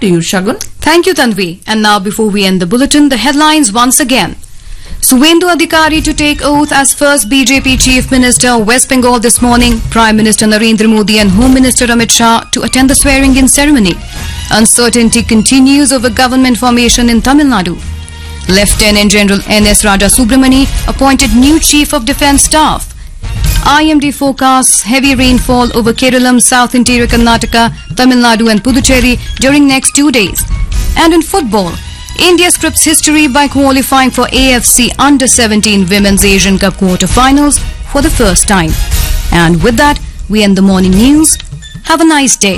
to you, Shagun. Thank you, Tanvi. And now, before we end the bulletin, the headlines once again. Suvendu Adhikari to take oath as first BJP Chief Minister of West Bengal this morning. Prime Minister Narendra Modi and Home Minister Amit Shah to attend the swearing-in ceremony. Uncertainty continues over government formation in Tamil Nadu. Lieutenant General N.S. Raja Subramani appointed new Chief of Defence Staff. IMD forecasts heavy rainfall over Keralam, South Interior Karnataka, Tamil Nadu and Puducherry during next two days. And in football, India scripts history by qualifying for AFC Under-17 Women's Asian Cup quarter-finals for the first time. And with that, we end the morning news. Have a nice day.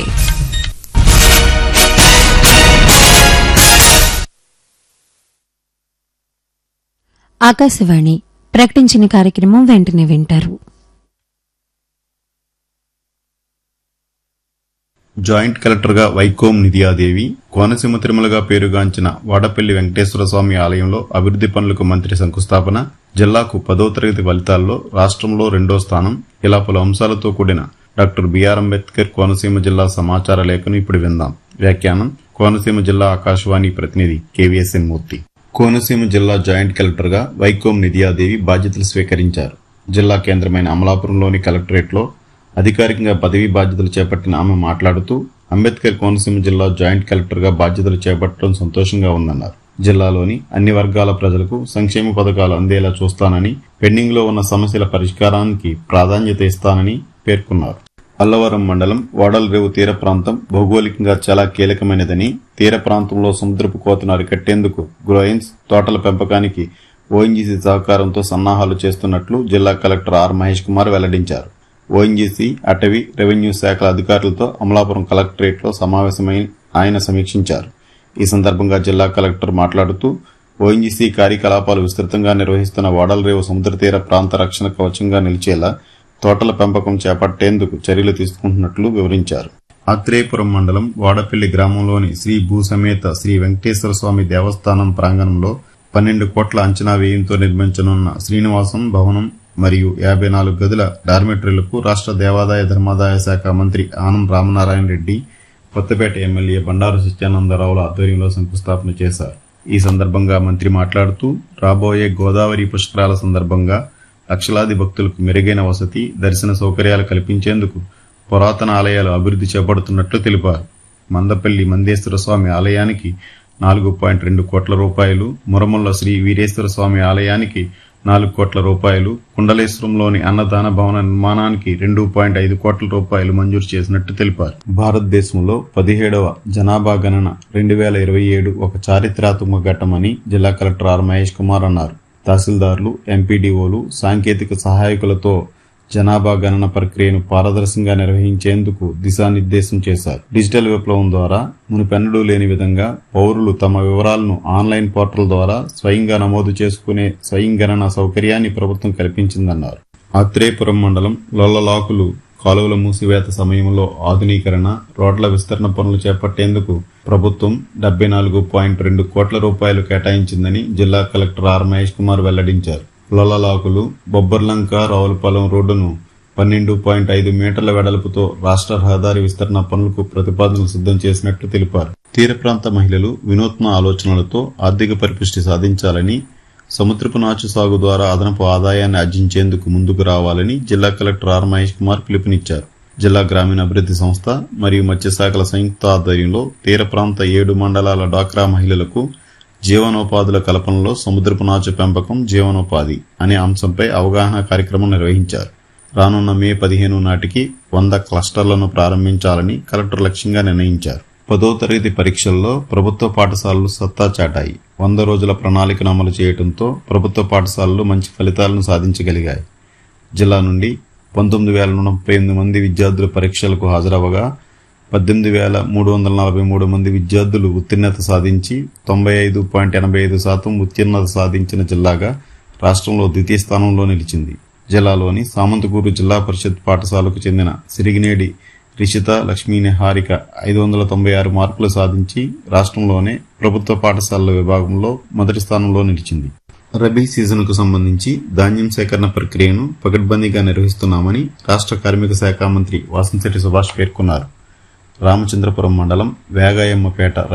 Akashvani ప్రకటించిన కార్యక్రమం వెంటనే వింటారు joint కలెక్టర్గా వైకోం నిధియాదేవి కోనసీమ తిరుమలగా పేరుగాంచిన వాడపల్లి వెంకటేశ్వర స్వామి ఆలయంలో అభివృద్ది పనులకు మంత్రి శంకుస్థాపన జిల్లాకు పదో తరగతి ఫలితాల్లో రాష్ట్రంలో రెండో స్థానం ఇలా పలు అంశాలతో కూడిన డాక్టర్ బిఆర్ అంబేద్కర్ కోనసీమ జిల్లా సమాచార లేఖను ఇప్పుడు విందాం వ్యాఖ్యానం కోనసీమ జిల్లా ఆకాశవాణి ప్రతినిధి కెవిఎస్ఎన్ మూర్తి కోనసీమ జిల్లా జాయింట్ కలెక్టర్గా వైకోం నిధియాదేవి బాధ్యతలు స్వీకరించారు జిల్లా కేంద్రమైన అమలాపురంలోని కలెక్టరేట్లో అధికారికంగా పదవీ బాధ్యతలు చేపట్టిన ఆమె మాట్లాడుతూ అంబేద్కర్ కోనసీమ జిల్లా జాయింట్ కలెక్టర్గా బాధ్యతలు చేపట్టడం సంతోషంగా ఉందన్నారు జిల్లాలోని అన్ని వర్గాల ప్రజలకు సంక్షేమ పథకాలు అందేలా చూస్తానని పెండింగ్లో ఉన్న సమస్యల పరిష్కారానికి ప్రాధాన్యత ఇస్తానని పేర్కొన్నారు అల్లవరం మండలం ఓడలరేవు తీర ప్రాంతం భౌగోళికంగా చాలా కీలకమైనదని తీర ప్రాంతంలో సముద్రపు కోతను అరికట్టేందుకు గ్రోయిన్స్ తోటల పెంపకానికి ఓఎన్జీసీ సహకారంతో సన్నాహాలు చేస్తున్నట్లు జిల్లా కలెక్టర్ ఆర్ మహేష్ కుమార్ వెల్లడించారు ఓఎన్జీసీ అటవీ రెవెన్యూ శాఖల అధికారులతో అమలాపురం కలెక్టరేట్లో సమావేశమై ఆయన సమీక్షించారు ఈ సందర్భంగా జిల్లా కలెక్టర్ మాట్లాడుతూ ఓఎన్జీసీ కార్యకలాపాలు విస్తృతంగా నిర్వహిస్తున్న వాడలరేవు సముద్ర తీర ప్రాంత రక్షణ కవచంగా నిలిచేలా తోటల పెంపకం చేపట్టేందుకు చర్యలు తీసుకుంటున్నట్లు వివరించారు ఆత్రేయపురం మండలం వాడపల్లి గ్రామంలోని శ్రీ భూసమేత శ్రీ వెంకటేశ్వర స్వామి దేవస్థానం ప్రాంగణంలో పన్నెండు కోట్ల అంచనా వ్యయంతో నిర్మించనున్న శ్రీనివాసం భవనం మరియు యాభై నాలుగు గదుల డార్మెటరీలకు రాష్ట్ర దేవాదాయ ధర్మాదాయ శాఖ మంత్రి ఆనం రామనారాయణ రెడ్డి కొత్తపేట ఎమ్మెల్యే బండారు సత్యానందరావుల ఆధ్వర్యంలో శంకుస్థాపన చేశారు ఈ సందర్భంగా మంత్రి మాట్లాడుతూ రాబోయే గోదావరి పుష్కరాల సందర్భంగా లక్షలాది భక్తులకు మెరుగైన వసతి దర్శన సౌకర్యాలు కల్పించేందుకు పురాతన ఆలయాలు అభివృద్ధి చేపడుతున్నట్లు తెలిపారు మందపల్లి మందేశ్వర స్వామి ఆలయానికి నాలుగు పాయింట్ రెండు కోట్ల రూపాయలు మురముల్ల శ్రీ వీరేశ్వర స్వామి ఆలయానికి నాలుగు కోట్ల రూపాయలు కుండలేశ్వరంలోని అన్నదాన భవన నిర్మాణానికి రెండు పాయింట్ ఐదు కోట్ల రూపాయలు మంజూరు చేసినట్టు తెలిపారు భారతదేశంలో పదిహేడవ జనాభా గణన రెండు వేల ఇరవై ఏడు ఒక చారిత్రాత్మక ఘట్టమని జిల్లా కలెక్టర్ ఆర్ మహేష్ కుమార్ అన్నారు తహసీల్దార్లు ఎంపీడీఓలు సాంకేతిక సహాయకులతో జనాభా గణన ప్రక్రియను పారదర్శకంగా నిర్వహించేందుకు దిశానిర్దేశం చేశారు డిజిటల్ విప్లవం ద్వారా మునుపెన్నడూ లేని విధంగా పౌరులు తమ వివరాలను ఆన్లైన్ పోర్టల్ ద్వారా స్వయంగా నమోదు చేసుకునే స్వయం గణన సౌకర్యాన్ని ప్రభుత్వం కల్పించిందన్నారు ఆత్రేయపురం మండలం లొల్లలాకులు కాలువల మూసివేత సమయంలో ఆధునీకరణ రోడ్ల విస్తరణ పనులు చేపట్టేందుకు ప్రభుత్వం డెబ్బై నాలుగు పాయింట్ రెండు కోట్ల రూపాయలు కేటాయించిందని జిల్లా కలెక్టర్ ఆర్ మహేష్ కుమార్ వెల్లడించారు లొల్లలాకులు బొబ్బర్లంక రావులపాలెం రోడ్డును పన్నెండు పాయింట్ ఐదు మీటర్ల వెడల్పుతో రాష్ట్ర రహదారి విస్తరణ పనులకు ప్రతిపాదనలు సిద్ధం చేసినట్లు తెలిపారు తీర ప్రాంత మహిళలు వినూత్న ఆలోచనలతో ఆర్థిక పరిపుష్టి సాధించాలని సముద్రపు నాచు సాగు ద్వారా అదనపు ఆదాయాన్ని ఆర్జించేందుకు ముందుకు రావాలని జిల్లా కలెక్టర్ ఆర్ మహేష్ కుమార్ పిలుపునిచ్చారు జిల్లా గ్రామీణాభివృద్ధి సంస్థ మరియు మత్స్యశాఖల సంయుక్త ఆధ్వర్యంలో తీర ప్రాంత ఏడు మండలాల డాక్రా మహిళలకు జీవనోపాధుల కల్పనలో సముద్రపు నాచు పెంపకం జీవనోపాధి అనే అంశంపై అవగాహన కార్యక్రమం నిర్వహించారు రానున్న మే పదిహేను నాటికి వంద క్లస్టర్లను ప్రారంభించాలని కలెక్టర్ లక్ష్యంగా నిర్ణయించారు పదో తరగతి పరీక్షల్లో ప్రభుత్వ పాఠశాలలు సత్తా చాటాయి వంద రోజుల ప్రణాళికను అమలు చేయడంతో ప్రభుత్వ పాఠశాలలు మంచి ఫలితాలను సాధించగలిగాయి జిల్లా నుండి పంతొమ్మిది వేల ముప్పై ఎనిమిది మంది విద్యార్థులు పరీక్షలకు హాజరవగా పద్దెనిమిది వేల మూడు వందల నలభై మూడు మంది విద్యార్థులు ఉత్తీర్ణత సాధించి తొంభై ఐదు పాయింట్ ఎనభై ఐదు శాతం ఉత్తీర్ణత సాధించిన జిల్లాగా రాష్ట్రంలో ద్వితీయ స్థానంలో నిలిచింది జిల్లాలోని సామంతపూరు జిల్లా పరిషత్ పాఠశాలకు చెందిన సిరిగినేడి రిషిత లక్ష్మీ నిహారిక ఐదు వందల తొంభై ఆరు మార్కులు సాధించి రాష్ట్రంలోనే ప్రభుత్వ పాఠశాలల విభాగంలో మొదటి స్థానంలో నిలిచింది రబీ సీజన్కు సంబంధించి ధాన్యం సేకరణ ప్రక్రియను పకడ్బందీగా నిర్వహిస్తున్నామని రాష్ట్ర కార్మిక శాఖ మంత్రి వాసంశెట్టి సుభాష్ పేర్కొన్నారు రామచంద్రపురం మండలం వేగాయమ్మపేట